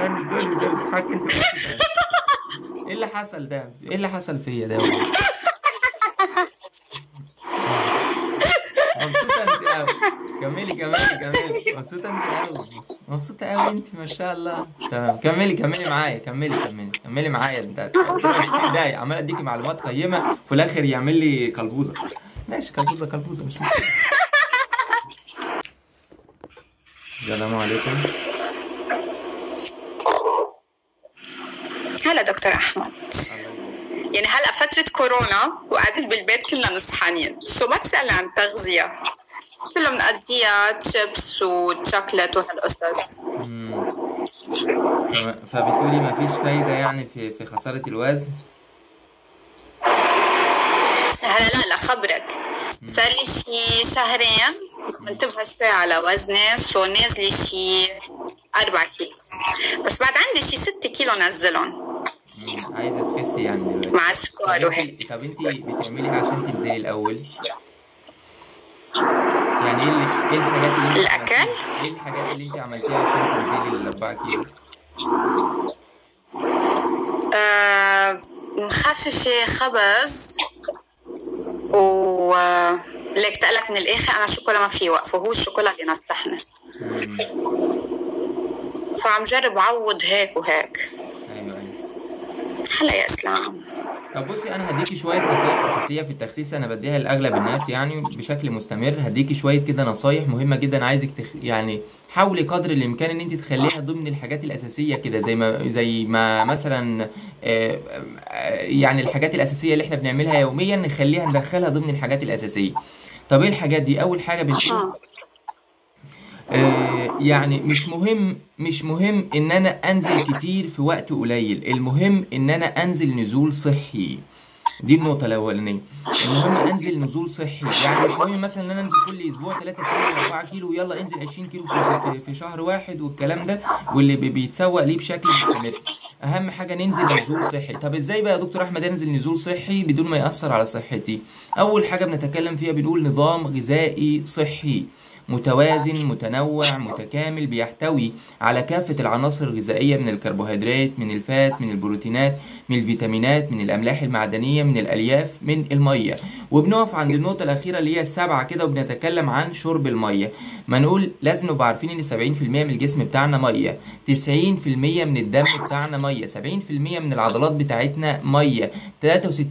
كمان ازاي ازاي بتضحك انت بس كده. ايه اللي حصل ده ايه اللي حصل فيا ده مبسوطة انت قوي كملي كملي كملي مبسوطة انت قوي مبسوطة قوي انت ما شاء الله تمام كملي كملي معايا كملي كملي كملي معايا انت داي عمال اديكي معلومات قيمة في الاخر يعمل لي كلبوزة ماشي كلبوزة كلبوزة مش مشكلة السلام عليكم هلا دكتور احمد يعني هلا فترة كورونا وقعدت بالبيت كلنا نصحانين شو ما تسألني عن التغذية كله بنقضيها شيبس وشوكلت وهالقصص مم. فما- فبتقولي ما فيش فايدة يعني في في خسارة الوزن هلا لا لا خبرك صار لي شي شهرين منتبهة شوي على وزني سو نازلة شي أربعة كيلو بس بعد عندي شي ستة كيلو نزلهم مم. عايزة تخسي يعني دلوقتي مع طب السكر وهيك انت طب انت بتعملي إيه عشان تنزلي الأول؟ يعني ايه اللي ايه الحاجات اللي انت الأكل؟ عملتيها؟ ايه الحاجات اللي انت عملتيها عشان تنزلي الأربعة كيلو؟ آه، مخففة خبز و آه، ليك تقلك من الآخر أنا الشوكولا ما في وقف وهو الشوكولا اللي نصحني مم. فعم جرب عوض هيك وهيك ايوه ايوه هلا يا إسلام طب بصي انا هديكي شويه نصايح اساسيه في التخسيس انا بديها لاغلب الناس يعني بشكل مستمر هديكي شويه كده نصايح مهمه جدا عايزك تخ... يعني حاولي قدر الامكان ان انت تخليها ضمن الحاجات الاساسيه كده زي ما زي ما مثلا آه، آه، يعني الحاجات الاساسيه اللي احنا بنعملها يوميا نخليها ندخلها ضمن الحاجات الاساسيه طب ايه الحاجات دي اول حاجه بنقول آه، يعني مش مهم مش مهم ان انا انزل كتير في وقت قليل المهم ان انا انزل نزول صحي دي النقطة الأولانية المهم انزل نزول صحي يعني مش مهم مثلا ان انا انزل كل اسبوع 3 كيلو 4 كيلو ويلا انزل 20 كيلو في, في, في شهر واحد والكلام ده واللي بي- بيتسوق ليه بشكل مستمر اهم حاجة ننزل نزول صحي طب ازاي بقى يا دكتور احمد انزل نزول صحي بدون ما يأثر على صحتي اول حاجة بنتكلم فيها بنقول نظام غذائي صحي متوازن متنوع متكامل بيحتوي على كافة العناصر الغذائية من الكربوهيدرات من الفات من البروتينات من الفيتامينات من الأملاح المعدنية من الألياف من المية وبنقف عند النقطة الأخيرة اللي هي السبعة كده وبنتكلم عن شرب المية ما نقول لازم نبقى عارفين إن 70% من الجسم بتاعنا مية 90% من الدم بتاعنا مية 70% من العضلات بتاعتنا مية 63%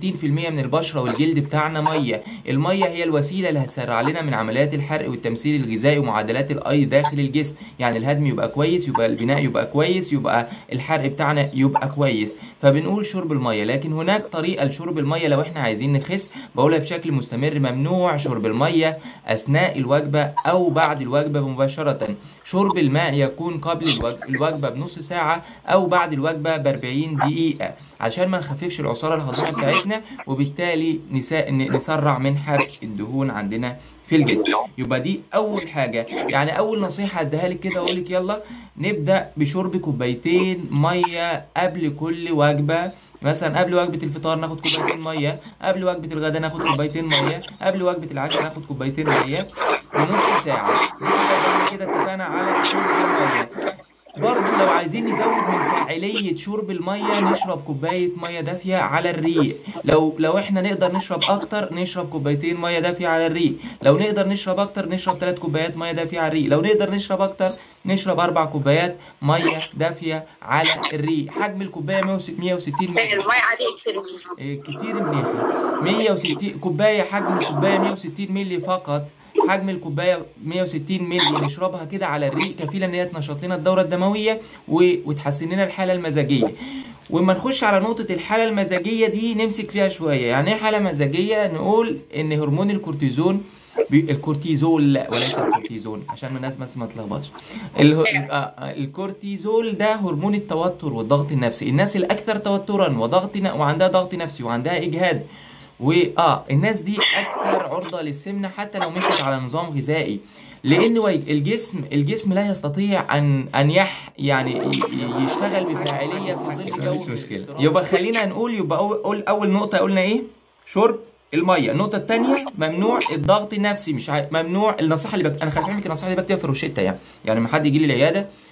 من البشرة والجلد بتاعنا مية المية هي الوسيلة اللي هتسرع لنا من عمليات الحرق والتمثيل الغذائي ومعادلات الأي داخل الجسم يعني الهضم يبقى كويس يبقى البناء يبقى كويس يبقى الحرق بتاعنا يبقى كويس فبنقول شرب المية لكن هناك طريقة لشرب المية لو احنا عايزين نخس بقولها بشكل مستمر ممنوع شرب المية أثناء الوجبة أو بعد الوجبة مباشرة شرب الماء يكون قبل الوج- الوجبة بنص ساعة أو بعد الوجبة ب 40 دقيقة عشان ما نخففش العصارة الهضمية بتاعتنا وبالتالي نسا... ن- نسرع من حرق الدهون عندنا في الجسم يبقى دي اول حاجه يعني اول نصيحه اديها لك كده اقول لك يلا نبدا بشرب كوبايتين ميه قبل كل وجبه مثلا قبل وجبه الفطار ناخد كوبايتين ميه قبل وجبه الغداء ناخد كوبايتين ميه قبل وجبه العشاء ناخد كوبايتين ميه ونص ساعه كده كده اتفقنا على شرب الميه برضه لو عايزين نزود من فاعلية شرب المية نشرب كوباية مية دافية على الريق لو لو احنا نقدر نشرب اكتر نشرب كوبايتين مية دافية على الريق لو نقدر نشرب اكتر نشرب ثلاث كوبايات مية دافية على الريق لو نقدر نشرب اكتر نشرب اربع كوبايات مية دافية على الريق حجم الكوباية 160 هي مللي المي عليه كثير منيحة إيه، كتير منيحة 160 كوباية حجم الكوباية 160 مللي فقط حجم الكوباية 160 مللي نشربها كده على الريق كفيلة ان هي تنشط لنا الدورة الدموية و... وتحسن لنا الحالة المزاجية وما نخش على نقطة الحالة المزاجية دي نمسك فيها شوية يعني ايه حالة مزاجية نقول ان هرمون الكورتيزون بي- الكورتيزول لا وليس الكورتيزون عشان الناس بس ما تلخبطش اله... آه، آه، الكورتيزول ده هرمون التوتر والضغط النفسي الناس الاكثر توترا وضغط ن... وعندها ضغط نفسي وعندها اجهاد واه الناس دي اكثر عرضه للسمنه حتى لو مشيت على نظام غذائي لان وي- الجسم الجسم لا يستطيع ان ان يح يعني ي- ي- يشتغل بفاعليه في ظل جو مش مشكله يبقى خلينا نقول يبقى اول اول نقطه قلنا ايه شرب الميه النقطه الثانيه ممنوع الضغط النفسي مش عاي... ممنوع النصيحه اللي بك... انا خليني لك النصيحه اللي بكتبها في روشته يعني يعني لما حد يجي لي العياده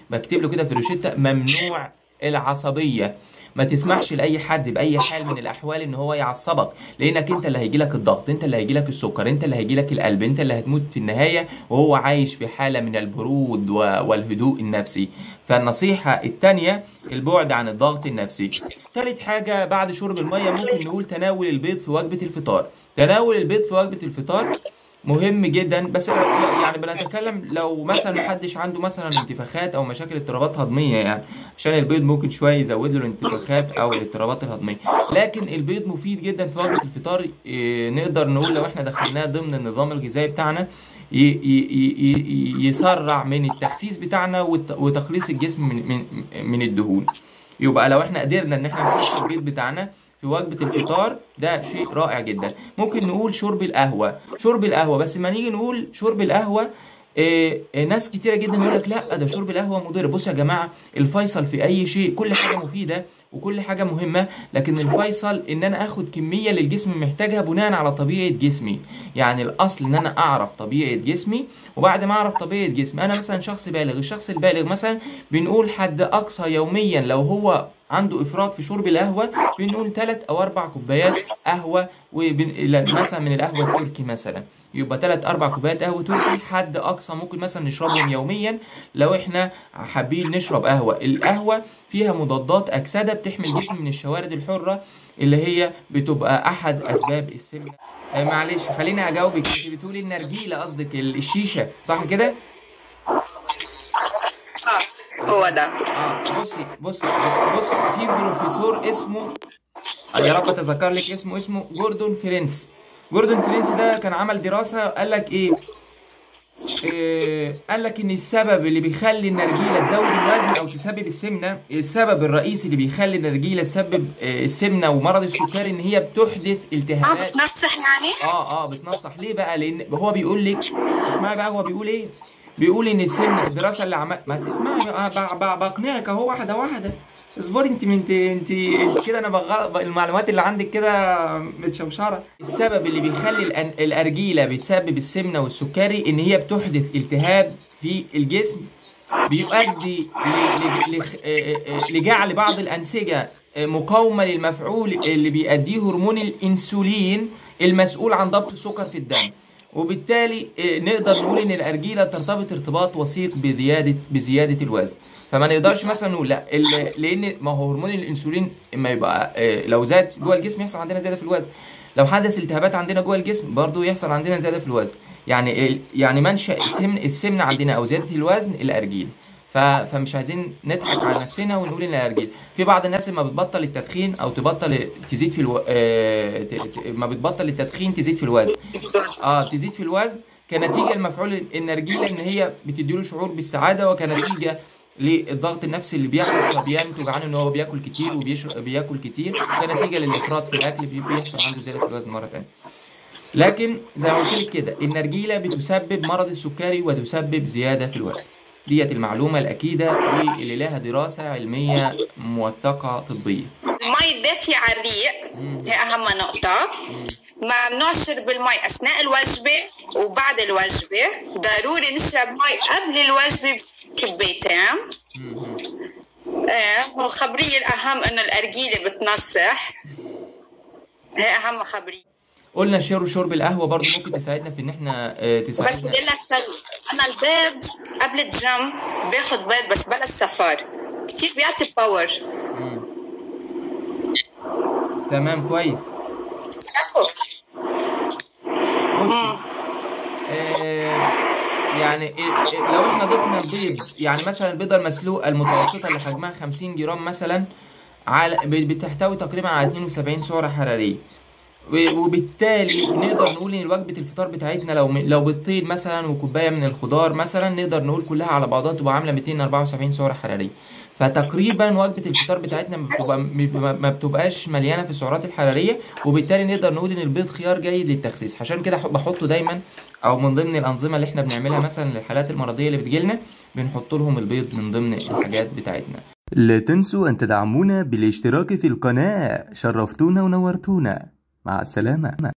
بكتب له كده في الروشته ممنوع العصبيه ما تسمحش لاي حد باي حال من الاحوال ان هو يعصبك لانك انت اللي هيجي لك الضغط انت اللي هيجي لك السكر انت اللي هيجي لك القلب انت اللي هتموت في النهايه وهو عايش في حاله من البرود و- والهدوء النفسي فالنصيحه الثانيه البعد عن الضغط النفسي ثالث حاجه بعد شرب الميه ممكن نقول تناول البيض في وجبه الفطار تناول البيض في وجبه الفطار مهم جدا بس لا- لا- يعني بنتكلم لو مثلا محدش عنده مثلا انتفاخات او مشاكل اضطرابات هضميه يعني عشان البيض ممكن شويه يزود له الانتفاخات او الاضطرابات الهضميه لكن البيض مفيد جدا في وجبه الفطار إيه، نقدر نقول لو احنا دخلناه ضمن النظام الغذائي بتاعنا ي- ي- ي- ي- يسرع من التخسيس بتاعنا وت- وتخليص الجسم من من من الدهون يبقى لو احنا قدرنا ان احنا نحط البيض بتاعنا في وجبة الفطار ده شيء رائع جدا ممكن نقول شرب القهوة شرب القهوة بس ما نيجي نقول شرب القهوة إيه إيه، ناس كتيرة جدا يقول لك لا ده شرب القهوة مضر بص يا جماعة الفيصل في أي شيء كل حاجة مفيدة وكل حاجة مهمة لكن الفيصل إن أنا آخد كمية للجسم محتاجها بناء على طبيعة جسمي يعني الأصل إن أنا أعرف طبيعة جسمي وبعد ما أعرف طبيعة جسمي أنا مثلا شخص بالغ الشخص البالغ مثلا بنقول حد أقصى يوميا لو هو عنده افراط في شرب القهوه بنقول ثلاث او اربع كوبايات قهوه وبن... لا، مثلا من القهوه التركي مثلا يبقى ثلاث اربع كوبايات قهوه تركي حد اقصى ممكن مثلا نشربهم يوميا لو احنا حابين نشرب قهوه القهوه فيها مضادات اكسده بتحمي الجسم من الشوارد الحره اللي هي بتبقى احد اسباب السمنه آه معلش خليني اجاوبك انت بتقولي النرجيله قصدك ال- الشيشه صح كده اه هو ده اه بصي بصي بصي في بروفيسور اسمه يا رب اتذكر لك اسمه اسمه جوردون فرينس جوردون فرينس ده كان عمل دراسة قال لك ايه إيه قال لك ان السبب اللي بيخلي النرجيله تزود الوزن او تسبب السمنه السبب الرئيسي اللي بيخلي النرجيله تسبب آه، السمنه ومرض السكري ان هي بتحدث اه التهابات بتنصح يعني اه اه بتنصح ليه بقى لان هو بيقول لك اسمعي بقى هو بيقول ايه بيقول ان السمنه الدراسه اللي عمل ما تسمعي بقى ب- ب- بقنعك اهو واحده واحده اصبري انت انت انت انت كده انا بغلط المعلومات اللي عندك كده متشمشره السبب اللي بيخلي الأن- الارجيله بتسبب السمنه والسكري ان هي بتحدث التهاب في الجسم بيؤدي ل- ل- لخ- آه، آه، لجعل بعض الأنسجة آه، مقاومة للمفعول اللي بيؤديه هرمون الأنسولين المسؤول عن ضبط السكر في الدم وبالتالي آه، نقدر نقول ان الارجيله ترتبط ارتباط وثيق بزياده بزياده الوزن فما نقدرش مثلا نقول لا ال- لان ما هو هرمون الانسولين اما يبقى آه، لو زاد جوه الجسم يحصل عندنا زياده في الوزن لو حدث التهابات عندنا جوه الجسم برضو يحصل عندنا زياده في الوزن يعني ال- يعني منشا السمن السمنه عندنا او زياده الوزن الارجيل ف... فمش عايزين نضحك على نفسنا ونقول ان الارجيل في بعض الناس لما بتبطل التدخين او تبطل تزيد في الو... آه... ت... ت... ما بتبطل التدخين تزيد في الوزن اه تزيد في الوزن كنتيجه المفعول النرجيله ان هي بتديله شعور بالسعاده وكنتيجه للضغط النفسي اللي بيحدث فبينتج عنه ان هو بياكل كتير وبيشرب بياكل كتير كنتيجه للافراط في الاكل بي- بيحصل عنده زياده في الوزن مره تانية لكن زي ما قلت لك كده النرجيله بتسبب مرض السكري وتسبب زياده في الوزن ديت المعلومه الاكيده واللي لها دراسه علميه موثقه طبيه المي الدافية على الريق هي أهم نقطة ممنوع شرب المي أثناء الوجبة وبعد الوجبة ضروري نشرب مي قبل الوجبة بكبايتين ايه والخبرية الأهم إنه الأرجيلة بتنصح هي أهم خبرية قلنا شرب شرب القهوه برضو ممكن تساعدنا في ان احنا آه، بس تساعدنا بدي لك شغله انا البيض قبل الجيم باخد بيض بس بلا السفر كتير بيعطي باور تمام كويس بصي آه يعني ال- ال- لو احنا ضفنا البيض يعني مثلا البيضه المسلوقه المتوسطه اللي حجمها 50 جرام مثلا على ب- بتحتوي تقريبا على 72 سعره حراريه و- وبالتالي نقدر نقول ان وجبه الفطار بتاعتنا لو م- لو بيضتين مثلا وكوبايه من الخضار مثلا نقدر نقول كلها على بعضها تبقى عامله 274 سعره حراريه فتقريبا وجبه الفطار بتاعتنا ما بتبقى ما ما بتبقاش مليانه في السعرات الحراريه وبالتالي نقدر نقول ان البيض خيار جيد للتخسيس عشان كده أحب- بحطه دايما او من ضمن الانظمه اللي احنا بنعملها مثلا للحالات المرضيه اللي بتجيلنا بنحط لهم البيض من ضمن الحاجات بتاعتنا لا تنسوا أن تدعمونا بالاشتراك في القناة شرفتونا ونورتونا مع السلامة